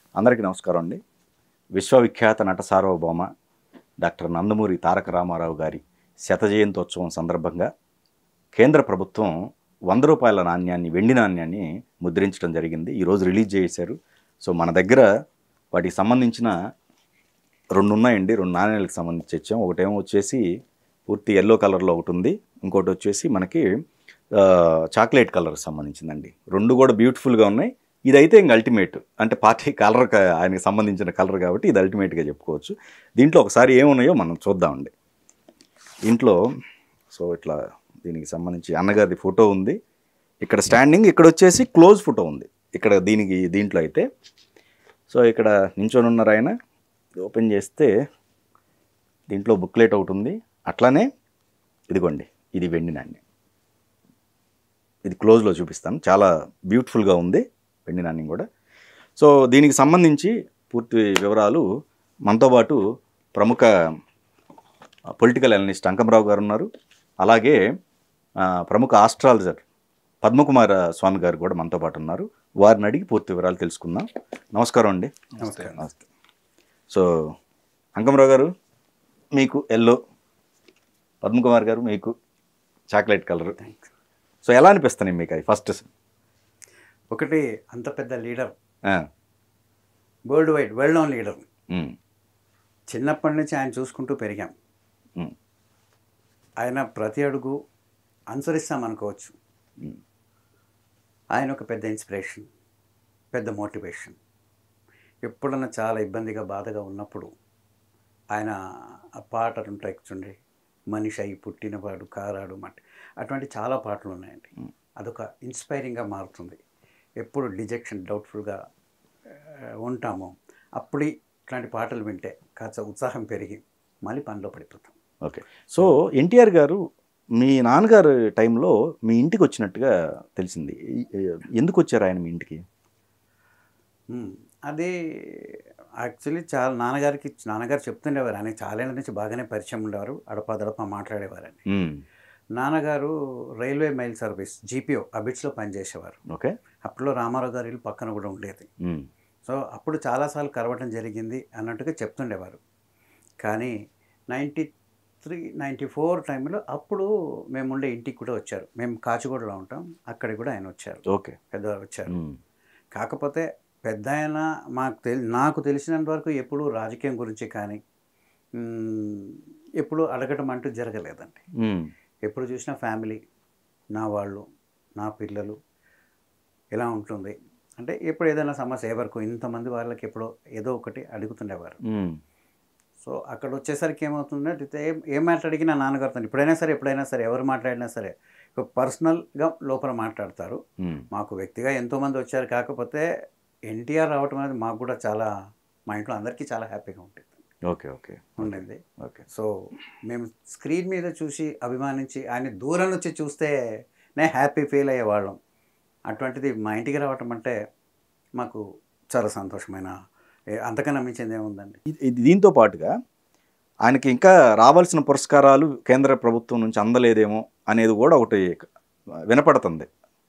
అందరికీ నమస్కారం అండి విశ్వవిఖ్యాత నట సార్వభౌమ డాక్టర్ నందమూరి తారక రామారావు గారి శత జయంతోత్సవం సందర్భంగా కేంద్ర ప్రభుత్వం వంద రూపాయల నాణ్యాన్ని వెండి నాణ్యాన్ని ముద్రించడం జరిగింది ఈరోజు రిలీజ్ చేశారు సో మన దగ్గర వాటికి సంబంధించిన రెండు ఉన్నాయండి రెండు నాణ్యాలకు సంబంధించి ఇచ్చాం ఒకటేమో వచ్చేసి పూర్తి ఎల్లో కలర్లో ఒకటి ఉంది ఇంకోటి వచ్చేసి మనకి ఆ, చాక్లెట్ కలర్కి సంబంధించిందండి రెండు కూడా బ్యూటిఫుల్గా ఉన్నాయి ఇదైతే ఇంక అల్టిమేట్ అంటే పార్టీ కలర్ క- ఆయనకి సంబంధించిన కలర్ కాబట్టి ఇది అల్టిమేట్గా చెప్పుకోవచ్చు దీంట్లో ఒకసారి ఏమున్నాయో మనం చూద్దామండి ఇంట్లో సో ఇట్లా దీనికి సంబంధించి అన్నగారిది ఫోటో ఉంది ఇక్కడ స్టాండింగ్ ఇక్కడ వచ్చేసి క్లోజ్ ఫోటో ఉంది ఇక్కడ దీనికి దీంట్లో అయితే సో ఇక్కడ నించొని ఉన్నారు ఆయన ఓపెన్ చేస్తే దీంట్లో బుక్లెట్ ఒకటి ఉంది అట్లానే ఇదిగోండి ఇది వెండి నాణ్యం ఇది క్లోజ్లో చూపిస్తాను చాలా బ్యూటిఫుల్గా ఉంది వెండి నాణ్యం కూడా సో దీనికి సంబంధించి పూర్తి వివరాలు మనతో పాటు ప్రముఖ పొలిటికల్ అనలిస్ట్ అంకమరావు గారు ఉన్నారు అలాగే ఆ, ప్రముఖ ఆస్ట్రాలజర్ పద్మకుమార స్వామి గారు కూడా మనతో పాటు ఉన్నారు వారిని అడిగి పూర్తి వివరాలు తెలుసుకుందాం నమస్కారం అండి నమస్కారం. నమస్తే సో అంకమరావు గారు మీకు ఎల్లో పద్మకుమార్ గారు మీకు చాక్లెట్ కలర్ సో ఎలా అనిపిస్తున్నాయి మీకు అది ఫస్ట్ ఒకటి అంత పెద్ద leader world wide well known leader చిన్నప్పటి నుంచి ఆయన చూసుకుంటూ పెరిగాం ఆయన ప్రతి అడుగు అనుసరిస్తాం అనుకోవచ్చు ఆయన ఒక పెద్ద ఇన్స్పిరేషన్ పెద్ద మోటివేషన్ ఎప్పుడన్నా చాలా ఇబ్బందిగా బాధగా ఉన్నప్పుడు ఆయన ఆ పాటలు ఉంటాయి చూడండి మనిషి అయి పుట్టినవాడు కారాడు మట్టి అటువంటి చాలా పాటలు ఉన్నాయండి అదొక ఇన్స్పైరింగ్గా మారుతుంది ఎప్పుడు డిజెక్షన్ డౌట్ఫుల్గా ఉంటామో అప్పుడు ఇట్లాంటి పాటలు వింటే కాస్త ఉత్సాహం పెరిగి మళ్ళీ పనిలో పడిపోతాం ఓకే సో ఎన్టీఆర్ గారు మీ నాన్నగారు టైంలో మీ ఇంటికి వచ్చినట్టుగా తెలిసింది ఈ- ఈ- ఎందుకు వచ్చారు ఆయన మీ ఇంటికి మ్మ్. అది యాక్చువల్లీ చాలా నాన్నగారికి నాన్నగారు చెప్తుండేవారు ఆయన చాలా ఏళ్ళ నుంచి బాగానే పరిచయం ఉండేవారు అడపా దడప మాట్లాడేవారని మ్మ్. నాన్నగారు రైల్వే మెయిల్ సర్వీస్ జీపీఓ అబిట్స్లో పనిచేసేవారు ఓకే అప్పట్లో రామారావు గారి ఇల్లు పక్కన కూడా ఉండేది మ్మ్. సో అప్పుడు చాలాసార్లు కలవటం జరిగింది అన్నట్టుగా చెప్తుండేవారు కానీ నైంటీ త్రీ నైంటీ ఫోర్ టైంలో అప్పుడు మేము ఉండే ఇంటికి కూడా వచ్చారు మేము కాచిగూడలో ఉంటాం అక్కడికి కూడా ఆయన వచ్చారు ఓకే పెద్దవారు వచ్చారు మ్మ్. కాకపోతే పెద్ద ఆయన మాకు తెలి నాకు తెలిసినంత వరకు ఎప్పుడు రాజకీయం గురించి కానీ మ్, ఎప్పుడు అడగటం అంటూ జరగలేదండి మ్మ్. ఎప్పుడు చూసినా ఫ్యామిలీ నా వాళ్ళు నా పిల్లలు ఎలా ఉంటుంది అంటే ఎప్పుడు ఏదైనా సమస్య ఎవరికి ఇంతమంది వాళ్ళకి ఎప్పుడో ఏదో ఒకటి అడుగుతుండేవారు మ్మ్. సో అక్కడ వచ్చేసరికి ఏమవుతుందంటే అయితే ఏం ఏం మాట్లాడినా నాన్నగారితో ఎప్పుడైనా సరే ఎప్పుడైనా సరే ఎవరు మాట్లాడినా సరే పర్సనల్గా లోపల మాట్లాడతారు మ్మ్. మాకు వ్యక్తిగా ఎంతోమంది వచ్చారు కాకపోతే ఎన్టీఆర్ రావటం అనేది మాకు కూడా చాలా మా ఇంట్లో అందరికీ చాలా హ్యాపీగా ఉంటుంది ఓకే ఓకే ఉండింది ఓకే సో మేము స్క్రీన్ మీద చూసి అభిమానించి ఆయన దూరం నుంచి చూస్తే నే హ్యాపీ ఫీల్ అయ్యేవాళ్ళం అటువంటిది మా ఇంటికి రావటం అంటే మాకు చాలా సంతోషమైన ఏ- అంతకన్నా మించింది ఏముందండి ఇది- ఇది దీంతో పాటుగా ఆయనకి ఇంకా రావాల్సిన పురస్కారాలు కేంద్ర ప్రభుత్వం నుంచి అందలేదేమో అనేది కూడా ఒకటి వినపడుతుంది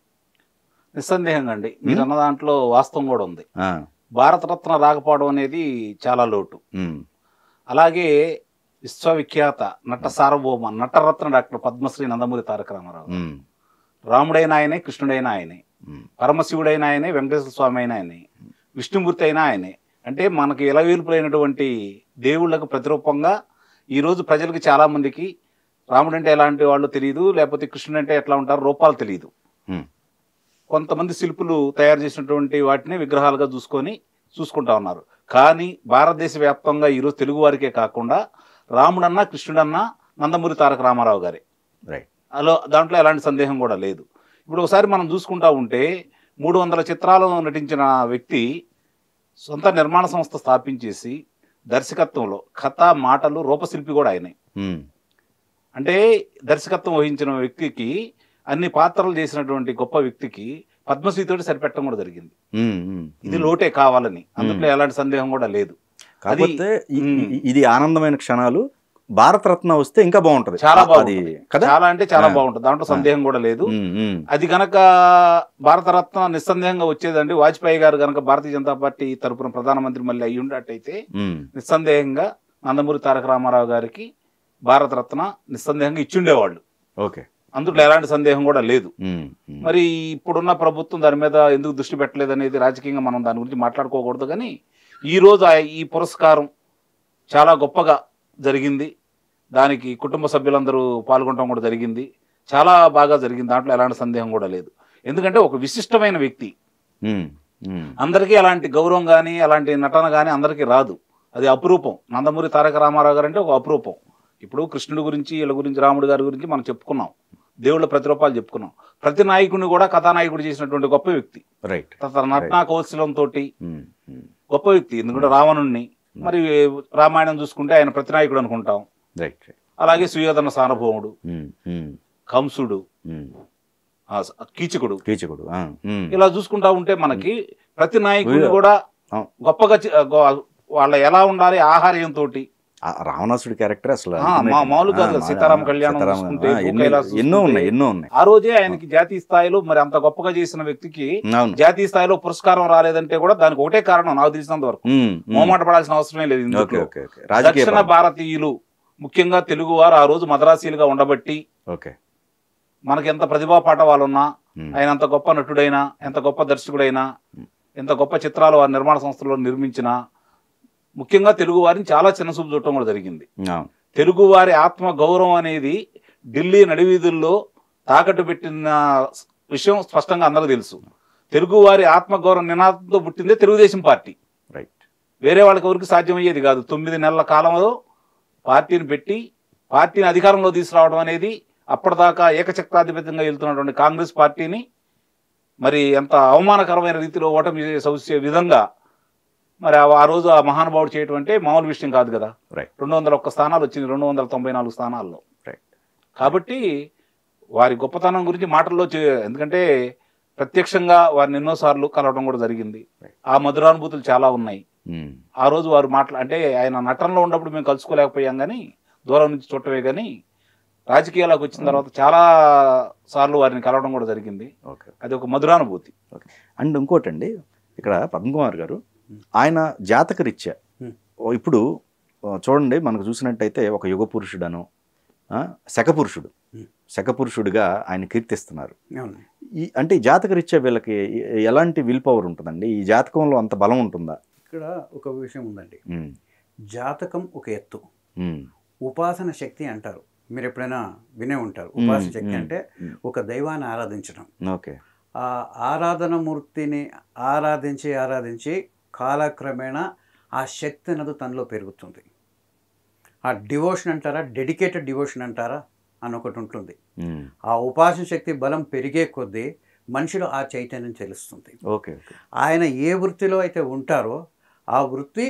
నిస్సందేహంగా అండి మీరు అన్న దాంట్లో వాస్తవం కూడా ఉంది ఆ, భారతరత్న రాకపోవడం అనేది చాలా లోటు మ్మ్. అలాగే విశ్వవిఖ్యాత నట సార్వభౌమ నటరత్న డాక్టర్ పద్మశ్రీ నందమూరి తారక రామారావు మ్మ్. రాముడైన ఆయనే కృష్ణుడైన ఆయనే మ్మ్. పరమశివుడైన ఆయనే వెంకటేశ్వర స్వామి అయిన ఆయనే విష్ణుమూర్తి అయినా ఆయనే అంటే మనకి ఎలవేల్పులైనటువంటి దేవుళ్ళకు ప్రతిరూపంగా ఈరోజు ప్రజలకు చాలా మందికి రాముడు అంటే ఎలాంటి వాళ్ళు తెలియదు లేకపోతే కృష్ణుడు అంటే ఎట్లా ఉంటారు రూపాలు తెలియదు మ్మ్. కొంతమంది శిల్పులు తయారు చేసినటువంటి వాటిని విగ్రహాలుగా చూసుకొని చూసుకుంటా ఉన్నారు కానీ భారతదేశ వ్యాప్తంగా ఈరోజు తెలుగు వారికే కాకుండా రాముడన్నా కృష్ణుడన్నా నందమూరి తారక రామారావు గారే రైట్ అలో దాంట్లో ఎలాంటి సందేహం కూడా లేదు ఇప్పుడు ఒకసారి మనం చూసుకుంటా ఉంటే మూడు వందల చిత్రాలను నటించిన వ్యక్తి సొంత నిర్మాణ సంస్థ స్థాపించేసి దర్శకత్వంలో కథ మాటలు రూపశిల్పి కూడా ఆయనే మ్మ్. అంటే దర్శకత్వం వహించిన వ్యక్తికి అన్ని పాత్రలు చేసినటువంటి గొప్ప వ్యక్తికి పద్మశ్రీతోటి సరిపెట్టడం కూడా జరిగింది మ్మ్. మ్మ్. ఇది లోటే కావాలని అందులో ఎలాంటి సందేహం కూడా లేదు కాకపోతే ఇ- మ్మ్. ఇ- ఇది ఆనందమైన క్షణాలు భారతరత్న వస్తే ఇంకా బాగుంటది చాలా అది బాగుంటుంది. కదా చాలా అంటే చాలా ఆ. బాగుంటుంది దాంట్లో సందేహం కూడా లేదు ఉమ్, ఉమ్. అది గనక భారతరత్న నిస్సందేహంగా వచ్చేదండి వాజ్పేయి గారు గనక భారతీయ జనతా పార్టీ తరపున ప్రధానమంత్రి మళ్ళీ అయ్యి ఉన్నట్టయితే ఉమ్. నిస్సందేహంగా నందమూరి తారక రామారావు గారికి భారతరత్న నిస్సందేహంగా ఇచ్చుండేవాళ్ళు ఓకే అందులో ఎలాంటి సందేహం కూడా లేదు ఉమ్, ఉమ్. మరి ఇప్పుడున్న ప్రభుత్వం దాని మీద ఎందుకు దృష్టి పెట్టలేదు అనేది రాజకీయంగా మనం దాని గురించి మాట్లాడుకోకూడదు కానీ ఈ రోజు ఆ- ఈ పురస్కారం చాలా గొప్పగా జరిగింది దానికి కుటుంబ సభ్యులందరూ పాల్గొనడం కూడా జరిగింది చాలా బాగా జరిగింది దాంట్లో ఎలాంటి సందేహం కూడా లేదు ఎందుకంటే ఒక విశిష్టమైన వ్యక్తి ఉమ్, ఉమ్. అందరికీ అలాంటి గౌరవం కానీ అలాంటి నటన కానీ అందరికీ రాదు అది అపురూపం నందమూరి తారక రామారావు గారు అంటే ఒక అపురూపం ఇప్పుడు కృష్ణుడి గురించి వీళ్ళ గురించి రాముడి గారి గురించి మనం చెప్పుకున్నాం దేవుళ్ళ ప్రతిరూపాలు చెప్పుకున్నాం ప్రతి నాయకుడిని కూడా కథానాయకుడు చేసినటువంటి గొప్ప వ్యక్తి రైట్ తన నటనా కౌశలంతో ఉమ్, ఉమ్. గొప్ప వ్యక్తి ఎందుకంటే రావణుణ్ణి మరి రామాయణం చూసుకుంటే ఆయన ప్రతినాయకుడు అనుకుంటాం రైట్ రైట్ అలాగే సుయోధన సార్వభౌముడు ఉమ్, ఉమ్, కంసుడు ఉమ్. ఆ, కీచకుడు కీచకుడు ఆ, ఉమ్. ఇలా చూసుకుంటా ఉంటే మనకి ప్రతి నాయకుడిని ఉయ్య. కూడా ఆ. గొప్పగా చి- గొ- వాళ్ళ ఎలా ఉండాలి ఆహార్యంతో ఆ రావణాసుడి క్యారెక్టర్ అసలు ఆ, ultimate. మా- మామూలు కాదు ఆ, కదా, మా- సీతారామ కళ్యాణం సీతారామ- చూసుకుంటే, ఆ, ఎన్ని- భూకైలాస్ ఎన్నో చూసుకుంటే, ఉన్నాయి ఎన్నో ఉన్నాయి ఆ రోజే ఆయనకి జాతీయ స్థాయిలో మరి అంత గొప్పగా చేసిన వ్యక్తికి అవును జాతీయ స్థాయిలో పురస్కారం రాలేదంటే కూడా దానికి ఒకటే కారణం నాకు తెలిసినంత వరకు ఉమ్, ఉమ్. మొహమాట పడాల్సిన అవసరమే లేదు ఓకే ఇందులో. ఓకే ఓకే రాజకీయ దక్షిణ పరం. భారతీయులు ముఖ్యంగా తెలుగు వారు ఆ రోజు మద్రాసీలుగా ఉండబట్టి ఓకే మనకి ఎంత ప్రతిభా పాఠవాలున్నా ఉమ్. ఆయన ఎంత గొప్ప నటుడైనా ఎంత గొప్ప దర్శకుడైనా ఎంత గొప్ప చిత్రాలు వారి నిర్మాణ సంస్థలో నిర్మించినా ముఖ్యంగా తెలుగు వారిని చాలా చిన్న చూపు చూడటం కూడా జరిగింది అవును తెలుగు వారి ఆత్మ గౌరవం అనేది ఢిల్లీ నడివీధుల్లో తాకట్టు పెట్టిన విషయం స్పష్టంగా అందరికీ తెలుసు తెలుగు వారి ఆత్మ గౌరవం నినాదంతో పుట్టిందే తెలుగుదేశం పార్టీ రైట్ వేరే వాళ్ళకి ఎవరికి సాధ్యమయ్యేది కాదు తొమ్మిది నెలల కాలంలో పార్టీని పెట్టి పార్టీని అధికారంలో తీసుకురావడం అనేది అప్పటిదాకా ఏకచక్రాధిపత్యంగా వెళ్తున్నటువంటి కాంగ్రెస్ పార్టీని మరి ఎంత అవమానకరమైన రీతిలో ఓటమి సౌసే విధంగా మరి ఆ- ఆ రోజు ఆ మహానుభావుడు చేయటం అంటే మామూలు విషయం కాదు కదా రైట్ రెండు వందల ఒక్క స్థానాలు వచ్చింది రెండు వందల తొంభై నాలుగు స్థానాల్లో రైట్ కాబట్టి వారి గొప్పతనం గురించి మాటల్లో చే- ఎందుకంటే ప్రత్యక్షంగా వారిని ఎన్నోసార్లు కలవడం కూడా జరిగింది ఆ మధురానుభూతులు చాలా ఉన్నాయి ఉమ్. ఆ రోజు వారు మాట్లా అంటే ఆయన నటనలో ఉన్నప్పుడు మేము కలుసుకోలేకపోయాం కానీ దూరం నుంచి చూడటమే కానీ రాజకీయాలకు వచ్చిన తర్వాత చాలా సార్లు వారిని కలవడం కూడా జరిగింది ఓకే అది ఒక మధురానుభూతి అండ్ ఇంకోటండి ఇక్కడ పద్మకుమార్ గారు ఆయన జాతక రీత్యా Hmm. ఓ ఇప్పుడు ఓ చూడండి మనకు చూసినట్టయితే ఒక యుగ పురుషుడను ఆ, శకపురుషుడు Hmm. శకపురుషుడిగా ఆయన కీర్తిస్తున్నారు అవును ఈ అంటే ఈ జాతక రీత్యా వీళ్ళకి ఎ- ఎలాంటి విల్ పవర్ ఉంటుందండి ఈ జాతకంలో అంత బలం ఉంటుందా ఇక్కడ ఒక విషయం ఉందండి ఉమ్, జాతకం ఒక ఎత్తు ఉమ్, ఉపాసన శక్తి అంటారు మీరు ఎప్పుడైనా వినే ఉంటారు ఉపాసన శక్తి మ్మ్. అంటే మ్మ్. ఒక దైవాన్ని ఆరాధించడం ఓకే ఆ ఆరాధన మూర్తిని ఆరాధించి ఆరాధించి కాలక్రమేణా ఆ శక్తి అనేది తనలో పెరుగుతుంది ఆ డివోషన్ అంటారా డెడికేటెడ్ డివోషన్ అంటారా అని ఒకటి ఉంటుంది ఉమ్, ఆ ఉపాసన శక్తి బలం పెరిగే కొద్దీ మనిషిలో ఆ చైతన్యం తెలుస్తుంది ఓకే ఓకే ఆయన ఏ వృత్తిలో అయితే ఉంటారో ఆ వృత్తి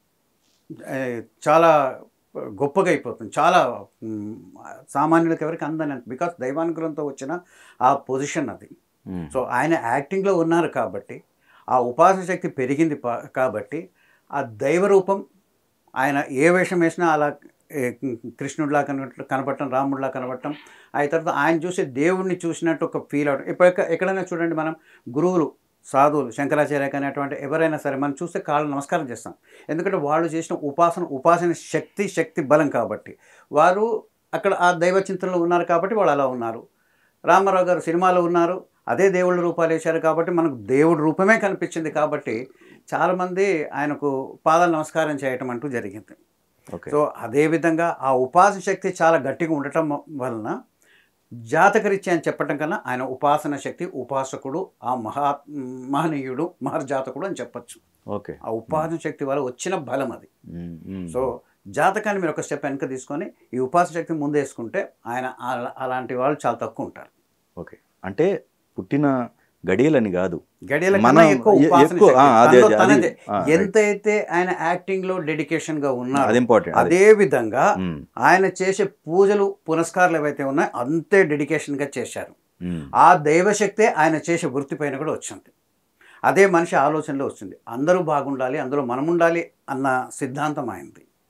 ఏ, చాలా గొప్పగా అయిపోతుంది చాలా మ్, సామాన్యులకు ఎవరికి అందని బికాస్ దైవానుగ్రహంతో వచ్చిన ఆ పొజిషన్ అది ఉమ్, సో ఆయన యాక్టింగ్లో ఉన్నారు కాబట్టి ఆ ఉపాసన శక్తి పెరిగింది పా- కాబట్టి ఆ దైవ రూపం ఆయన ఏ వేషం వేసినా అలా ఏ, కృష్ణుడిలా కన కనపడటం రాముడిలా కనపడటం ఆ తర్వాత ఆయన చూసి దేవుడిని చూసినట్టు ఒక ఫీల్ అవడం ఇప్పుడు ఎక్క- ఎక్కడైనా చూడండి మనం గురువులు సాధువులు శంకరాచార్య కానీ అటువంటి ఎవరైనా సరే మనం చూస్తే కాళ్ళు నమస్కారం చేస్తాం ఎందుకంటే వాళ్ళు చేసిన ఉపాసన ఉపాసన శక్తి శక్తి బలం కాబట్టి వారు అక్కడ ఆ దైవ చింతనలో ఉన్నారు కాబట్టి వాళ్ళు అలా ఉన్నారు రామారావు గారు సినిమాలో ఉన్నారు అదే దేవుళ్ళ రూపాలు వేశారు కాబట్టి మనకు దేవుడి రూపమే కనిపించింది కాబట్టి చాలామంది ఆయనకు పాదాలు నమస్కారం చేయటం అంటూ జరిగింది ఓకే సో అదేవిధంగా ఆ ఉపాసన శక్తి చాలా గట్టిగా ఉండటం వలన జాతకరీత్యా అని చెప్పటం కన్నా ఆయన ఉపాసన శక్తి ఉపాసకుడు ఆ మహా మహనీయుడు మహర్జాతకుడు అని చెప్పొచ్చు ఓకే ఆ ఉపాసన శక్తి వల్ల వచ్చిన బలం అది ఉమ్, ఉమ్. సో జాతకాన్ని మీరు ఒక స్టెప్ వెనక తీసుకొని ఈ ఉపాసన శక్తి ముందేసుకుంటే ఆయన అలా- అలాంటి వాళ్ళు చాలా తక్కువ ఉంటారు ఓకే అంటే పుట్టిన గడియలని కాదు గడియల మనం కన్నా ఎక్కువ ఎ- ఉపాసన ఎక్కువ, ఆ, శక్తి. అదే, తనలో అదే, తనదే. అది, ఆ, రైట్. ఎంతైతే ఆయన యాక్టింగ్ లో డెడికేషన్ గా అది ఉన్నారో ఇంపార్టెంట్ అది. అదే విధంగా ఉమ్, ఆయన చేసే పూజలు పునస్కారాలు ఏవైతే ఉన్నాయో అంతే డెడికేషన్ గా చేశారు ఉమ్, ఆ దైవశక్తే ఆయన చేసే వృత్తి పైన కూడా వచ్చింది అదే మనిషి ఆలోచనలో వచ్చింది అందరూ బాగుండాలి అందులో మనం ఉండాలి అన్న సిద్ధాంతం ఆయనది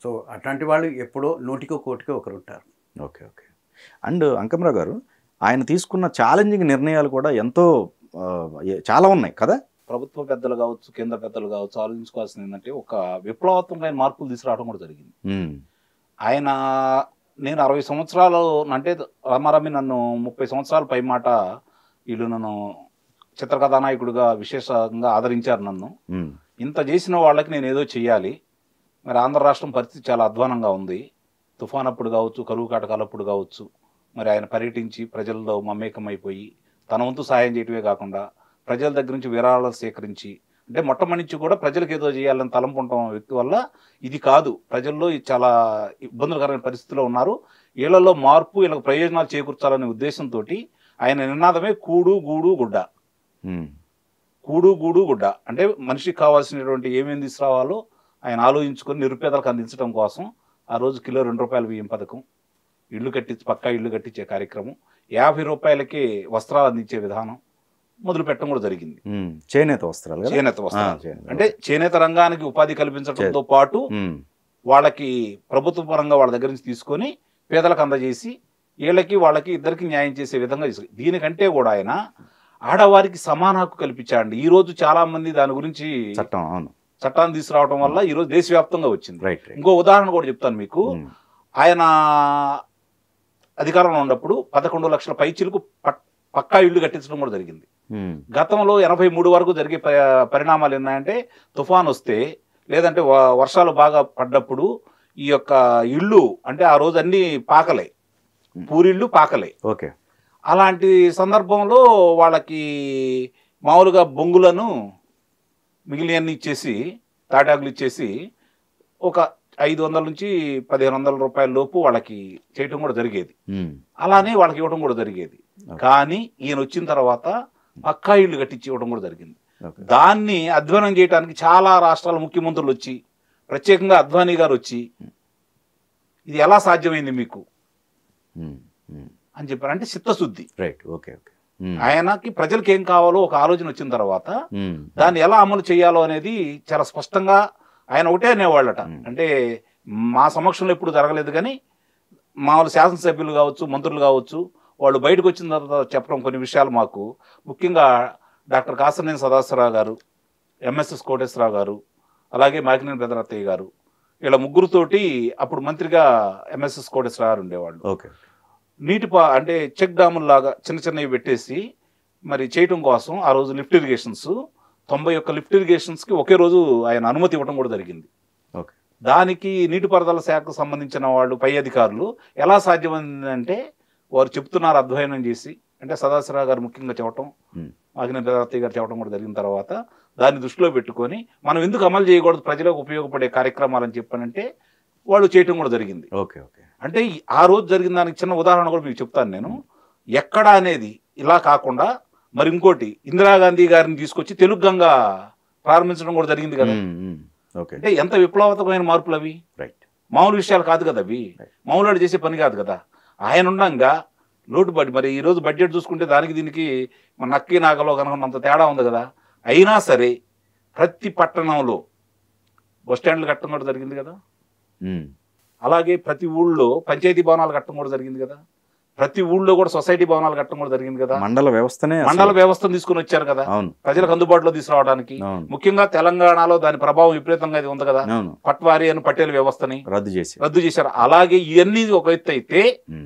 సో అట్లాంటి వాళ్ళు ఎప్పుడో నూటికో కోటికో ఒకరు ఉంటారు ఓకే ఓకే అండ్ అంకమరావు గారు ఆయన తీసుకున్న ఛాలెంజింగ్ నిర్ణయాలు కూడా ఎంతో ఆ, ఏ- చాలా ఉన్నాయి కదా ప్రభుత్వ పెద్దలు కావచ్చు కేంద్ర పెద్దలు కావచ్చు ఆలోచించుకోవాల్సింది ఏంటంటే ఒక విప్లవాత్మకమైన మార్పులు తీసుకురావడం కూడా జరిగింది ఉమ్, ఆయన నేను అరవై సంవత్సరాలు అంటే రమారమి నన్ను ముప్పై సంవత్సరాల పై మాట వీళ్ళు నన్ను చిత్రకథానాయకుడిగా విశేషంగా ఆదరించారు నన్ను ఉమ్, ఇంత చేసిన వాళ్ళకి నేను ఏదో చెయ్యాలి మరి ఆంధ్ర రాష్ట్రం పరిస్థితి చాలా అధ్వానంగా ఉంది తుఫాన్ అప్పుడు కావచ్చు కరువు కాటకాలప్పుడు కావచ్చు మరి ఆయన పర్యటించి ప్రజల్లో మమేకమైపోయి తన వంతు సాయం చేయటమే కాకుండా ప్రజల దగ్గర నుంచి విరాళాలు సేకరించి అంటే మొట్టమొదటి నుంచి కూడా ప్రజలకు ఏదో చేయాలని తలంపు ఉంటాం వ్యక్తి వల్ల ఇది కాదు ప్రజల్లో ఇది చాలా ఇబ్బందులకరమైన పరిస్థితిలో ఉన్నారు వీళ్ళలో మార్పు వీళ్ళకి ప్రయోజనాలు చేకూర్చాలనే ఉద్దేశంతో ఆయన నినాదమే కూడు గూడు గుడ్డ ఉమ్, కూడు గూడు గుడ్డ అంటే మనిషికి కావాల్సినటువంటి ఏమేమి తీసుకురావాలో ఆయన ఆలోచించుకొని నిరుపేదలకు అందించడం కోసం ఆ రోజు కిలో రెండు రూపాయల బియ్యం పథకం ఇల్లు కట్టించి పక్కా ఇల్లు కట్టించే కార్యక్రమం యాభై రూపాయలకి వస్త్రాలు అందించే విధానం మొదలు పెట్టడం కూడా జరిగింది ఉమ్, చేనేత వస్త్రాలు కదా చేనేత ఆ, వస్త్రాలు చేనేత. అంటే చేనేత రంగానికి ఉపాధి కల్పించడంతో పాటు ఉమ్, వాళ్ళకి ప్రభుత్వ పరంగా వాళ్ళ దగ్గర నుంచి తీసుకొని పేదలకు అందజేసి వీళ్ళకి వాళ్ళకి ఇద్దరికి న్యాయం చేసే విధంగా తీసుకు దీనికంటే కూడా ఆయన ఆడవారికి సమాన హక్కు కల్పించాడండి ఈ రోజు చాలా మంది దాని గురించి చట్టం అవును చట్టాన్ని తీసుకురావడం వల్ల ఈ రోజు దేశవ్యాప్తంగా వచ్చింది రైట్ రైట్ ఇంకో ఉదాహరణ కూడా చెప్తాను మీకు ఉమ్, ఆయన అధికారంలో ఉన్నప్పుడు పదకొండు లక్షల పైచిలకు పక్- పక్కా ఇల్లు కట్టించడం కూడా జరిగింది ఉమ్, గతంలో ఎనభై మూడు వరకు జరిగే ప- పరిణామాలు ఏంటంటే తుఫాన్ వస్తే లేదంటే వ- వర్షాలు బాగా పడ్డప్పుడు ఈ యొక్క ఇళ్ళు అంటే ఆ రోజు అన్ని పాకలే పూరిళ్ళు పాకలే ఓకే అలాంటి సందర్భంలో వాళ్ళకి మామూలుగా బొంగులను మిగిలినన్ని ఇచ్చేసి తాటాకులు ఇచ్చేసి ఒక ఐదు వందల నుంచి పదిహేను వందల రూపాయల లోపు వాళ్ళకి చేయటం కూడా జరిగేది ఉమ్, అలానే వాళ్ళకి ఇవ్వడం కూడా జరిగేది Okay. కానీ ఈయన వచ్చిన తర్వాత పక్కా ఇళ్ళు కట్టించి ఇవ్వడం కూడా జరిగింది ఓకే దాన్ని అధ్వానం చేయడానికి చాలా రాష్ట్రాల ముఖ్యమంత్రులు వచ్చి ప్రత్యేకంగా అద్వానీ గారు వచ్చి ఇది ఎలా సాధ్యమైంది మీకు ఉమ్, ఉమ్, అని చెప్పారు అంటే చిత్తశుద్ధి రైట్ ఓకే ఓకే ఉమ్, ఆయనకి ప్రజలకు ఏం కావాలో ఒక ఆలోచన వచ్చిన తర్వాత ఉమ్, దాన్ని ఎలా అమలు చేయాలో అనేది చాలా స్పష్టంగా ఆయన ఒకటే అనేవాళ్ళట మ్మ్. అంటే మా సమక్షంలో ఎప్పుడు జరగలేదు కానీ మామూలు శాసనసభ్యులు కావచ్చు మంత్రులు కావచ్చు వాళ్ళు బయటకు వచ్చిన తర్వాత చెప్పడం కొన్ని విషయాలు మాకు ముఖ్యంగా డాక్టర్ కాసనేని సదాశివరావు గారు ఎంఎస్ఎస్ కోటేశ్వరరావు గారు అలాగే మాకినేని పెదరత్తయ్య గారు వీళ్ళ ముగ్గురుతోటి అప్పుడు మంత్రిగా ఎంఎస్ఎస్ కోటేశ్వరరావు గారు ఉండేవాళ్ళు ఓకే నీటి పా అంటే చెక్ డ్యాముల్లాగా చిన్న చిన్నవి పెట్టేసి మరి చేయటం కోసం ఆ రోజు లిఫ్ట్ ఇరిగేషన్స్ తొంభై ఒక్క లిఫ్ట్ ఇరిగేషన్స్కి ఒకే రోజు ఆయన అనుమతి ఇవ్వడం కూడా జరిగింది ఓకే దానికి నీటిపారుదల శాఖకు సంబంధించిన వాళ్ళు పై అధికారులు ఎలా సాధ్యమైందంటే వారు చెప్తున్నారు అధ్యయనం చేసి అంటే సదాశివరావు గారు ముఖ్యంగా చెప్పటం ఉమ్, ఆగిన పెదరత్తయ్య గారు చెప్పడం కూడా జరిగిన తర్వాత దాన్ని దృష్టిలో పెట్టుకొని మనం ఎందుకు అమలు చేయకూడదు ప్రజలకు ఉపయోగపడే కార్యక్రమాలని చెప్పానంటే వాళ్ళు చేయటం కూడా జరిగింది ఓకే ఓకే అంటే ఈ- ఆ రోజు జరిగిన దానికి చిన్న ఉదాహరణ కూడా మీకు చెప్తాను నేను ఎక్కడ అనేది ఇలా కాకుండా మరి ఇంకోటి ఇందిరాగాంధీ గారిని తీసుకొచ్చి తెలుగు గంగ ప్రారంభించడం కూడా జరిగింది కదా ఉమ్, ఉమ్, ఓకే అంటే ఎంత విప్లవాత్మకమైన మార్పులు అవి రైట్ మామూలు విషయాలు కాదు కదా అవి Right. మామూలు వాడు చేసే పని కాదు కదా ఆయన ఉండంగా లోటు బడ్జెట్ మరి ఈ రోజు బడ్జెట్ చూసుకుంటే దానికి దీనికి మన నక్కి నాగలో కనుకున్నంత తేడా ఉంది కదా అయినా సరే ప్రతి పట్టణంలో బస్ స్టాండ్లు కట్టడం కూడా జరిగింది కదా ఉమ్, అలాగే ప్రతి ఊళ్ళో పంచాయతీ భవనాలు కట్టడం కూడా జరిగింది కదా ప్రతి ఊళ్ళో కూడా సొసైటీ భవనాలు కట్టడం కూడా జరిగింది కదా మండల వ్యవస్థనే అసలు- మండల వ్యవస్థను తీసుకుని వచ్చారు కదా అవును ప్రజలకు అందుబాటులో తీసుకురావడానికి అవును ముఖ్యంగా తెలంగాణలో దాని ప్రభావం విపరీతంగా ఇది ఉంది కదా అవును పట్వారీ అని పటేల్ వ్యవస్థని రద్దు చేసి రద్దు చేశారు అలాగే ఇవన్నీ ఒక ఎత్తు అయితే ఉమ్,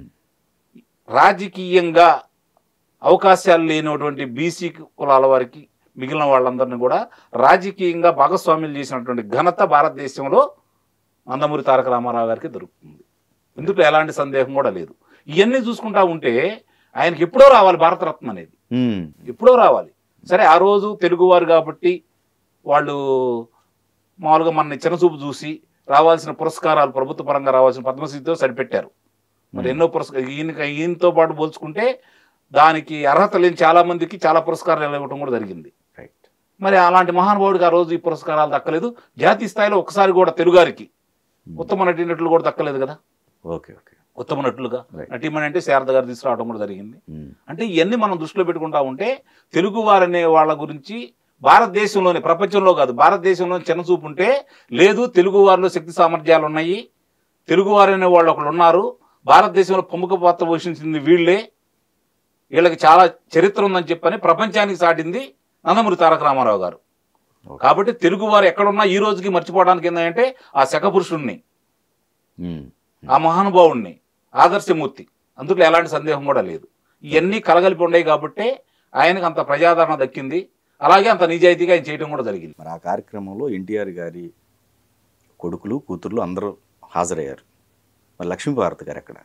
రాజకీయంగా అవకాశాలు లేనటువంటి బీసీ కులాల వారికి మిగిలిన వాళ్ళందరినీ కూడా రాజకీయంగా భాగస్వామ్యం చేసినటువంటి ఘనత భారతదేశంలో నందమూరి తారక రామారావు గారికి దొరుకుతుంది ఇందులో ఎలాంటి సందేహం కూడా లేదు ఇవన్నీ చూసుకుంటా ఉంటే ఆయనకి ఎప్పుడో రావాలి భారతరత్న అనేది ఉమ్, ఎప్పుడో రావాలి సరే ఆ రోజు తెలుగువారు కాబట్టి వాళ్ళు మామూలుగా మన చిన్నచూపు చూసి రావాల్సిన పురస్కారాలు ప్రభుత్వ పరంగా రావాల్సిన పద్మశ్రీతో సరిపెట్టారు మరి ఎన్నో పురస్కారం ఈయన ఈయనతో పాటు పోల్చుకుంటే దానికి అర్హత లేని చాలా మందికి చాలా పురస్కారాలు ఇవ్వడం కూడా జరిగింది రైట్ మరి అలాంటి మహానుభావుడికి ఆ రోజు ఈ పురస్కారాలు దక్కలేదు జాతీయ స్థాయిలో ఒకసారి కూడా తెలుగారికి ఉత్తమ నటీనటులు కూడా దక్కలేదు కదా ఓకే ఓకే ఉత్తమ నటులుగా Right. నటీమణి అంటే శారద గారు తీసుకురావడం కూడా జరిగింది ఉమ్, అంటే ఇవన్నీ మనం దృష్టిలో పెట్టుకుంటా ఉంటే తెలుగు వారనే వాళ్ళ గురించి భారతదేశంలోని ప్రపంచంలో కాదు భారతదేశంలో చిన్న చూపు ఉంటే లేదు తెలుగు వారిలో శక్తి సామర్థ్యాలు ఉన్నాయి తెలుగు వారు అనే వాళ్ళు ఒకళ్ళు ఉన్నారు భారతదేశంలో ప్రముఖ పాత్ర పోషించింది వీళ్ళే వీళ్ళకి చాలా చరిత్ర ఉందని చెప్పని ప్రపంచానికి సాటింది నందమూరి తారక రామారావు గారు ఓకే. కాబట్టి తెలుగు వారు ఎక్కడున్నా ఈ రోజుకి మర్చిపోవడానికి ఏంటంటే ఆ శకపురుషుణ్ణి ఉమ్. ఆ మహానుభావుణ్ణి ఆదర్శమూర్తి అందులో ఎలాంటి సందేహం కూడా లేదు ఇవన్నీ కలగలిపి ఉన్నాయి కాబట్టి ఆయనకు అంత ప్రజాదరణ దక్కింది అలాగే అంత నిజాయితీగా ఆయన చేయడం కూడా జరిగింది మరి ఆ కార్యక్రమంలో ఎన్టీఆర్ గారి కొడుకులు కూతుర్లు అందరూ హాజరయ్యారు మరి లక్ష్మీభారత్ గారు ఎక్కడ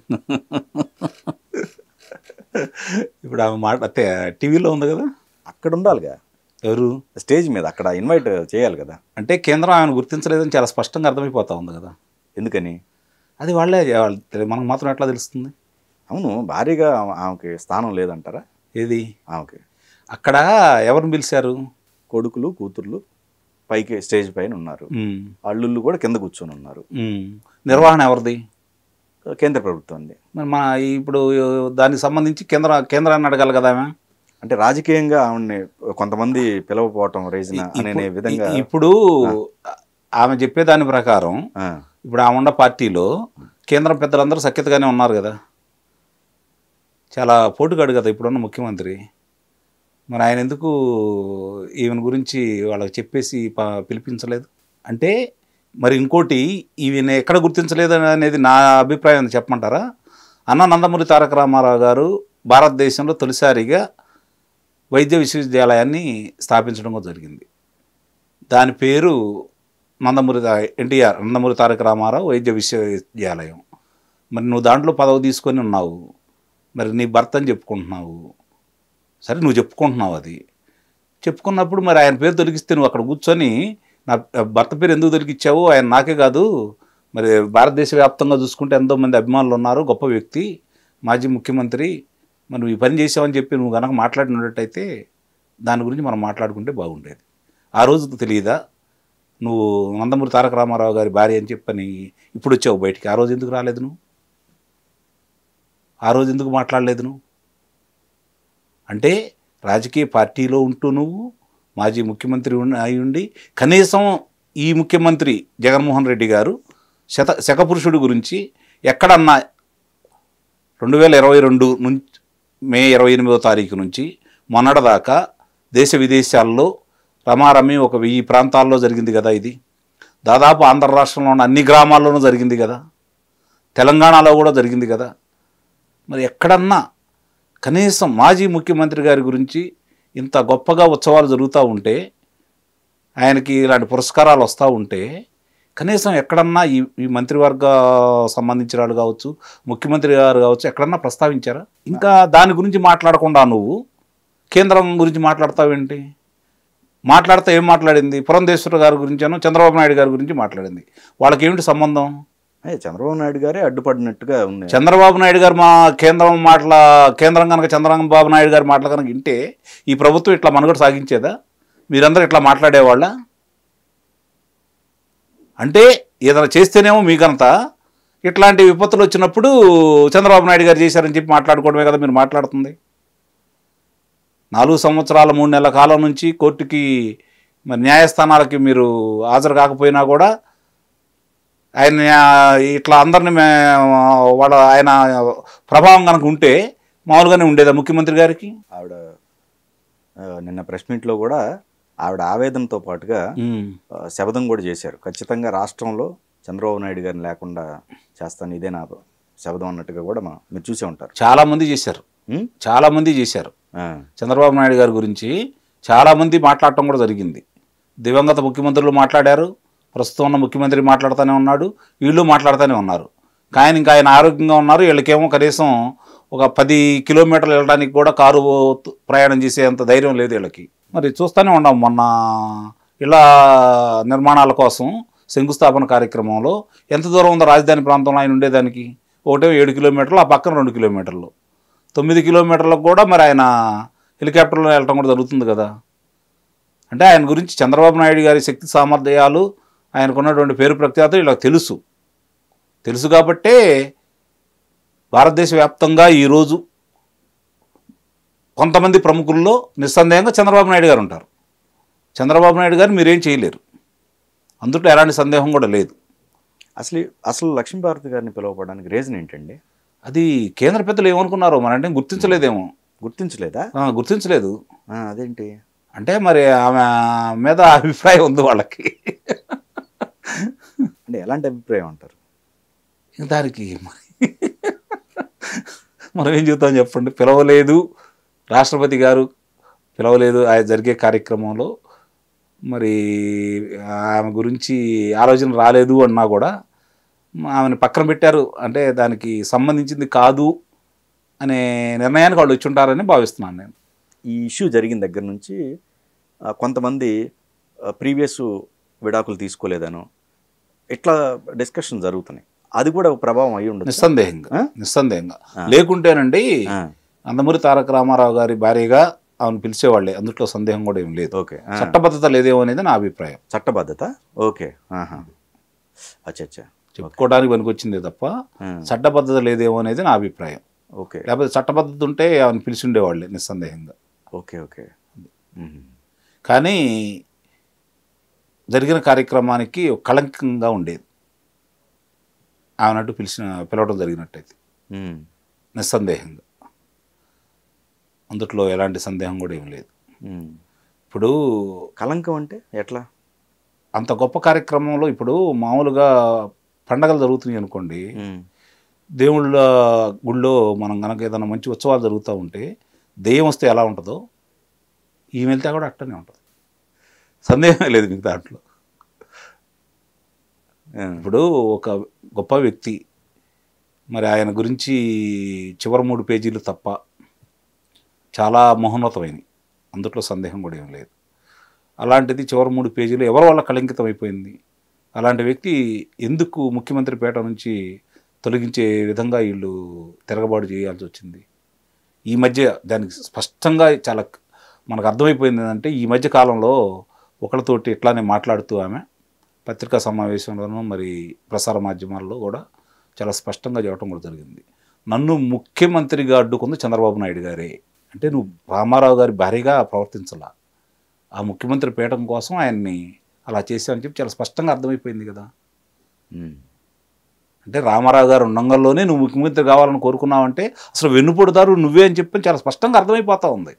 ఇప్పుడు ఆమె మాట టీవీలో ఉంది కదా అక్కడ ఉండాలిగా ఎవరు స్టేజ్ మీద అక్కడ ఇన్వైట్ చేయాలి కదా అంటే కేంద్రం ఆయన గుర్తించలేదని చాలా స్పష్టంగా అర్థమైపోతా ఉంది కదా ఎందుకని అది వాళ్ళే వాళ్ళు తెలి- మనకు మాత్రం ఎట్లా తెలుస్తుంది అవును భారీగా ఆమె- ఆమెకి స్థానం లేదంటారా ఏది ఆమెకి అక్కడ ఎవరిని పిలిచారు కొడుకులు కూతుర్లు పైకి స్టేజ్ పైన ఉన్నారు ఉమ్, అల్లుళ్ళు కూడా కింద కూర్చొని ఉన్నారు ఉమ్. నిర్వహణ ఎవరిది కేంద్ర ప్రభుత్వం అండి మరి మా ఇప్పుడు దానికి సంబంధించి కేంద్ర కేంద్రాన్ని అడగాలి కదా ఆమె అంటే రాజకీయంగా ఆవిడని కొంతమంది పిలవపోవటం రీజన్ అనే ఇప్పుడు- విధంగా ఇప్పుడు ఆమె చెప్పే దాని ప్రకారం ఆ, ఇప్పుడు ఆమె ఉన్న పార్టీలో కేంద్రం పెద్దలందరూ సఖ్యతగానే ఉన్నారు కదా చాలా పోటుగాడు కదా ఇప్పుడున్న ముఖ్యమంత్రి మరి ఆయన ఎందుకు ఈమెను గురించి వాళ్ళకి చెప్పేసి ప- పిలిపించలేదు అంటే మరి ఇంకోటి ఈమెన ఎక్కడ గుర్తించలేదు అనేది నా అభిప్రాయం చెప్పమంటారా అన్న నందమూరి తారక రామారావు గారు భారతదేశంలో తొలిసారిగా వైద్య విశ్వవిద్యాలయాన్ని స్థాపించడం కూడా జరిగింది దాని పేరు నందమూరి తా- ఎన్టీఆర్ నందమూరి తారక రామారావు వైద్య విశ్వవిద్యాలయం మరి నువ్వు దాంట్లో పదవి తీసుకొని ఉన్నావు మరి నీ భర్త అని చెప్పుకుంటున్నావు సరే నువ్వు చెప్పుకుంటున్నావు అది చెప్పుకున్నప్పుడు మరి ఆయన పేరు తొలగిస్తే నువ్వు అక్కడ కూర్చొని నా భర్త పేరు ఎందుకు తొలగించావు ఆయన నాకే కాదు మరి భారతదేశ వ్యాప్తంగా చూసుకుంటే ఎంతో మంది అభిమానులు ఉన్నారు గొప్ప వ్యక్తి మాజీ ముఖ్యమంత్రి మరి నువ్వు ఈ పని చేసావని చెప్పి నువ్వు కనుక మాట్లాడినట్టయితే దాని గురించి మనం మాట్లాడుకుంటే బాగుండేది ఆ రోజు తెలియదా నువ్వు నందమూరి తారక రామారావు గారి భార్య అని చెప్పని ఇప్పుడు వచ్చావు బయటికి ఆ రోజు ఎందుకు రాలేదు నువ్వు ఆ రోజు ఎందుకు మాట్లాడలేదు నువ్వు అంటే రాజకీయ పార్టీలో ఉంటూ నువ్వు మాజీ ముఖ్యమంత్రి ఉన్న- అయి ఉండి కనీసం ఈ ముఖ్యమంత్రి జగన్మోహన్ రెడ్డి గారు శత శకపురుషుడి గురించి ఎక్కడన్నా రెండు వేల ఇరవై రెండు నుంచి మే ఇరవై ఎనిమిదో తారీఖు నుంచి మొన్నటిదాకా దేశ విదేశాల్లో రమారమి ఒక వెయ్యి ప్రాంతాల్లో జరిగింది కదా ఇది దాదాపు ఆంధ్ర రాష్ట్రంలో ఉన్న అన్ని గ్రామాల్లోనూ జరిగింది కదా తెలంగాణలో కూడా జరిగింది కదా మరి ఎక్కడన్నా కనీసం మాజీ ముఖ్యమంత్రి గారి గురించి ఇంత గొప్పగా ఉత్సవాలు జరుగుతూ ఉంటే ఆయనకి ఇలాంటి పురస్కారాలు వస్తూ ఉంటే కనీసం ఎక్కడన్నా ఈ ఈ మంత్రివర్గ సంబంధించిన వాళ్ళు కావచ్చు ముఖ్యమంత్రి గారు కావచ్చు ఎక్కడన్నా ప్రస్తావించారా ఇంకా దాని గురించి మాట్లాడకుండా నువ్వు కేంద్రం గురించి మాట్లాడతావేంటి మాట్లాడితే ఏం మాట్లాడింది పురంధేశ్వర గారి గురించాను చంద్రబాబు నాయుడు గారి గురించి మాట్లాడింది వాళ్ళకి ఏమిటి సంబంధం అయ్యే చంద్రబాబు నాయుడు గారే అడ్డుపడినట్టుగా ఉంది చంద్రబాబు నాయుడు గారు మా కేంద్రం మాటల కేంద్రం కనుక చంద్రబాబు నాయుడు గారి మాటలు కనుక వింటే ఈ ప్రభుత్వం ఇట్లా మనుగడ సాగించేదా మీరందరూ ఇట్లా మాట్లాడేవాళ్ళ అంటే ఏదైనా చేస్తేనేమో మీకంతా ఇట్లాంటి విపత్తులు వచ్చినప్పుడు చంద్రబాబు నాయుడు గారు చేశారని చెప్పి మాట్లాడుకోవడమే కదా మీరు మాట్లాడుతుంది నాలుగు సంవత్సరాల మూడు నెలల కాలం నుంచి కోర్టుకి మరి న్యాయస్థానాలకి మీరు హాజరు కాకపోయినా కూడా ఆయన ఇట్లా అందరిని మే- వాళ్ళ ఆయన ప్రభావం కనుక ఉంటే మామూలుగానే ఉండేదా ముఖ్యమంత్రి గారికి ఆవిడ ఆ, నిన్న ప్రెస్ మీట్లో కూడా ఆవిడ ఆవేదనతో పాటుగా ఆ, శపథం కూడా చేశారు ఖచ్చితంగా రాష్ట్రంలో చంద్రబాబు నాయుడు గారిని లేకుండా చేస్తాను ఇదే నా శపథం అన్నట్టుగా కూడా మా మీరు చూసే ఉంటారు చాలా మంది చేశారు ఉం? చాలా మంది చేశారు ఆ, చంద్రబాబు నాయుడు గారి గురించి చాలా మంది మాట్లాడటం కూడా జరిగింది దివంగత ముఖ్యమంత్రులు మాట్లాడారు ప్రస్తుతం ఉన్న ముఖ్యమంత్రి మాట్లాడుతూనే ఉన్నాడు వీళ్ళు మాట్లాడుతూనే ఉన్నారు కానీ ఇంకా ఆయన ఆరోగ్యంగా ఉన్నారు వీళ్ళకేమో కనీసం ఒక పది కిలోమీటర్లు వెళ్ళడానికి కూడా కారు తు- ప్రయాణం చేసేంత ధైర్యం లేదు వీళ్ళకి మరి చూస్తూనే ఉన్నాం మొన్న ఇలా నిర్మాణాల కోసం శంకుస్థాపన కార్యక్రమంలో ఎంత దూరం ఉందో రాజధాని ప్రాంతంలో ఆయన ఉండేదానికి ఒకటే ఏడు కిలోమీటర్లు ఆ పక్కన రెండు కిలోమీటర్లు తొమ్మిది కిలోమీటర్లకు కూడా మరి ఆయన హెలికాప్టర్లో వెళ్ళటం కూడా జరుగుతుంది కదా అంటే ఆయన గురించి చంద్రబాబు నాయుడు గారి శక్తి సామర్థ్యాలు ఆయనకున్నటువంటి పేరు ప్రఖ్యాతులు ఇలా తెలుసు తెలుసు కాబట్టే భారతదేశ వ్యాప్తంగా ఈరోజు కొంతమంది ప్రముఖుల్లో నిస్సందేహంగా చంద్రబాబు నాయుడు గారు ఉంటారు చంద్రబాబు నాయుడు గారు మీరేం చేయలేరు అందులో ఎలాంటి సందేహం కూడా లేదు అసలు అసలు లక్ష్మీభారతి గారిని పిలువపడడానికి రీజన్ ఏంటండి అది కేంద్ర పెద్దలు ఏమనుకున్నారో మన అంటే గుర్తించలేదేమో గుర్తించలేదా ఆ, గుర్తించలేదు ఆ, అదేంటి అంటే మరి ఆమె మీద అభిప్రాయం ఉంది వాళ్ళకి అంటే ఎలాంటి అభిప్రాయం అంటారు ఇంక దానికి మరి మనం ఏం చెబుతాం చెప్పండి పిలవలేదు రాష్ట్రపతి గారు పిలవలేదు ఆయన జరిగే కార్యక్రమంలో మరి ఆమె గురించి ఆలోచన రాలేదు అన్నా కూడా ఆమెను పక్కన పెట్టారు అంటే దానికి సంబంధించింది కాదు అనే నిర్ణయానికి వాళ్ళు వచ్చి ఉంటారని భావిస్తున్నాను నేను ఈ ఇష్యూ జరిగిన దగ్గర నుంచి ఆ, కొంతమంది ప్రీవియస్ విడాకులు తీసుకోలేదను ఇట్లా డిస్కషన్ జరుగుతున్నాయి అది కూడా ఒక ప్రభావం అయి ఉండదు నిస్సందేహంగా ఆ? నిస్సందేహంగా ఆ. లేకుంటేనండి నందమూరి తారక రామారావు గారి భార్యగా ఆమెను పిలిచేవాళ్ళే అందులో సందేహం కూడా ఏం లేదు ఓకే ఆ, చట్టబద్ధత లేదేమో అనేది నా అభిప్రాయం చట్టబద్ధత ఓకే ఆహా అచ్చా అచ్చా చెప్పుకోవడానికి పనికొచ్చిందే తప్ప ఆ, చట్టబద్ధత లేదేమో అనేది నా అభిప్రాయం ఓకే లేకపోతే చట్టబద్ధత ఉంటే ఆమెను పిలిచి ఉండేవాళ్ళే నిస్సందేహంగా ఓకే ఓకే మ్మ్. కానీ జరిగిన కార్యక్రమానికి ఒక కళంకంగా ఉండేది ఆమెనట్టు పిలిచిన పిలవడం జరిగినట్టయితే మ్మ్. నిస్సందేహంగా అందుట్లో ఎలాంటి సందేహం కూడా ఏం లేదు మ్మ్. ఇప్పుడు కలంకం అంటే ఎట్లా అంత గొప్ప కార్యక్రమంలో ఇప్పుడు మామూలుగా పండగలు జరుగుతున్నాయి అనుకోండి మ్మ్. దేవుళ్ళ గుళ్ళో మనం కనుక ఏదైనా మంచి ఉత్సవాలు జరుగుతూ ఉంటే దెయ్యం వస్తే ఎలా ఉంటుందో ఈమె వెళ్తే కూడా అట్టనే ఉంటుంది సందేహమే లేదు మీకు దాంట్లో ఆ, ఇప్పుడు ఒక గొప్ప వ్యక్తి మరి ఆయన గురించి చివరి మూడు పేజీలు తప్ప చాలా మహోన్నతమైనవి అందుట్లో సందేహం కూడా ఏం లేదు అలాంటిది చివరి మూడు పేజీలు ఎవరి వల్ల కళంకితం అయిపోయింది అలాంటి వ్యక్తి ఎందుకు ముఖ్యమంత్రి పేట నుంచి తొలగించే విధంగా వీళ్ళు తిరగబాటు చేయాల్సి వచ్చింది ఈ మధ్య దానికి స్పష్టంగా చాలా మనకు అర్థమైపోయింది ఏంటంటే ఈ మధ్య కాలంలో ఒకరితోటి ఇట్లానే మాట్లాడుతూ ఆమె పత్రికా సమావేశంలోనూ మరి ప్రసార మాధ్యమాల్లో కూడా చాలా స్పష్టంగా చెప్పడం కూడా జరిగింది నన్ను ముఖ్యమంత్రిగా అడ్డుకుంది చంద్రబాబు నాయుడు గారే అంటే నువ్వు రామారావు గారి భార్యగా ప్రవర్తించాల ఆ ముఖ్యమంత్రి పీఠం కోసం ఆయన్ని అలా చేశావని చెప్పి చాలా స్పష్టంగా అర్థమైపోయింది కదా మ్మ్. అంటే రామారావు గారు ఉండంగల్లోనే నువ్వు ముఖ్యమంత్రి కావాలని కోరుకున్నావంటే అసలు వెన్నుపొడతారు నువ్వే అని చెప్పి చాలా స్పష్టంగా అర్థమైపోతా ఉంది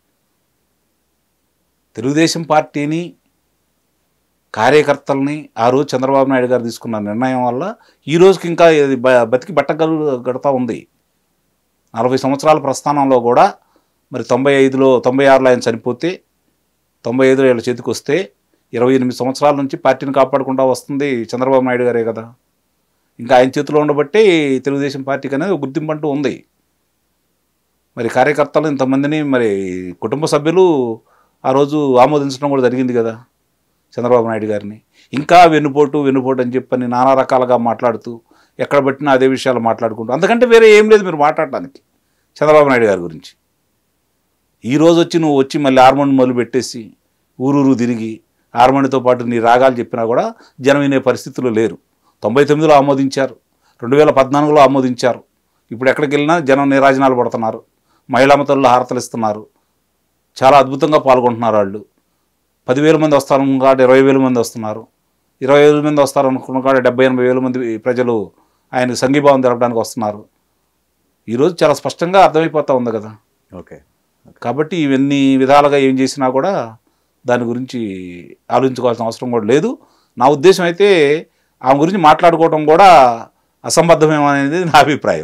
తెలుగుదేశం పార్టీని కార్యకర్తల్ని ఆ రోజు చంద్రబాబు నాయుడు గారు తీసుకున్న నిర్ణయం వల్ల ఈ రోజుకి ఇంకా ఇది బ- బతికి బట్టగలు గడతా ఉంది నలభై సంవత్సరాల ప్రస్థానంలో కూడా మరి తొంభై ఐదులో తొంభై ఆరులో ఆయన చనిపోతే తొంభై ఐదులో వీళ్ళ చేతికి వస్తే ఇరవై ఎనిమిది సంవత్సరాల నుంచి పార్టీని కాపాడుకుంటూ వస్తుంది చంద్రబాబు నాయుడు గారే కదా ఇంకా ఆయన చేతిలో ఉండబట్టి తెలుగుదేశం పార్టీకి అనేది ఒక గుర్తింపు అంటూ ఉంది మరి కార్యకర్తలు ఇంతమందిని మరి కుటుంబ సభ్యులు ఆ రోజు ఆమోదించడం కూడా జరిగింది కదా చంద్రబాబు నాయుడు గారిని ఇంకా వెన్నుపోటు వెన్నుపోటు అని చెప్పని నానా రకాలుగా మాట్లాడుతూ ఎక్కడ పట్టినా అదే విషయాలు మాట్లాడుకుంటూ అంతకంటే వేరే ఏం లేదు మీరు మాట్లాడడానికి చంద్రబాబు నాయుడు గారి గురించి ఈ రోజు వచ్చి నువ్వు వచ్చి మళ్ళీ హార్మోన్ మొదలు పెట్టేసి ఊరూరు తిరిగి హార్మోనితో పాటు నీ రాగాలు చెప్పినా కూడా జనం వినే పరిస్థితులు లేరు తొంభై తొమ్మిదిలో ఆమోదించారు రెండు వేల పద్నాలుగులో ఆమోదించారు ఇప్పుడు ఎక్కడికి వెళ్ళినా జనం నిరాజనాలు పడుతున్నారు మహిళా మతల్లో హారతలు ఇస్తున్నారు చాలా అద్భుతంగా పాల్గొంటున్నారు వాళ్ళు పదివేల మంది వస్తారు కాడ ఇరవై వేల మంది వస్తున్నారు ఇరవై వేల మంది వస్తారు అనుకున్న కాడ డెబ్బై ఎనభై వేల మంది ప్రజలు ఆయన సంఘీభావం జరపడానికి వస్తున్నారు ఈరోజు చాలా స్పష్టంగా అర్థమైపోతా ఉంది కదా ఓకే కాబట్టి ఇవన్నీ విధాలుగా ఏం చేసినా కూడా దాని గురించి ఆలోచించుకోవాల్సిన అవసరం కూడా లేదు నా ఉద్దేశం అయితే ఆమె గురించి మాట్లాడుకోవడం కూడా అసంబద్ధమేమో అనేది నా అభిప్రాయం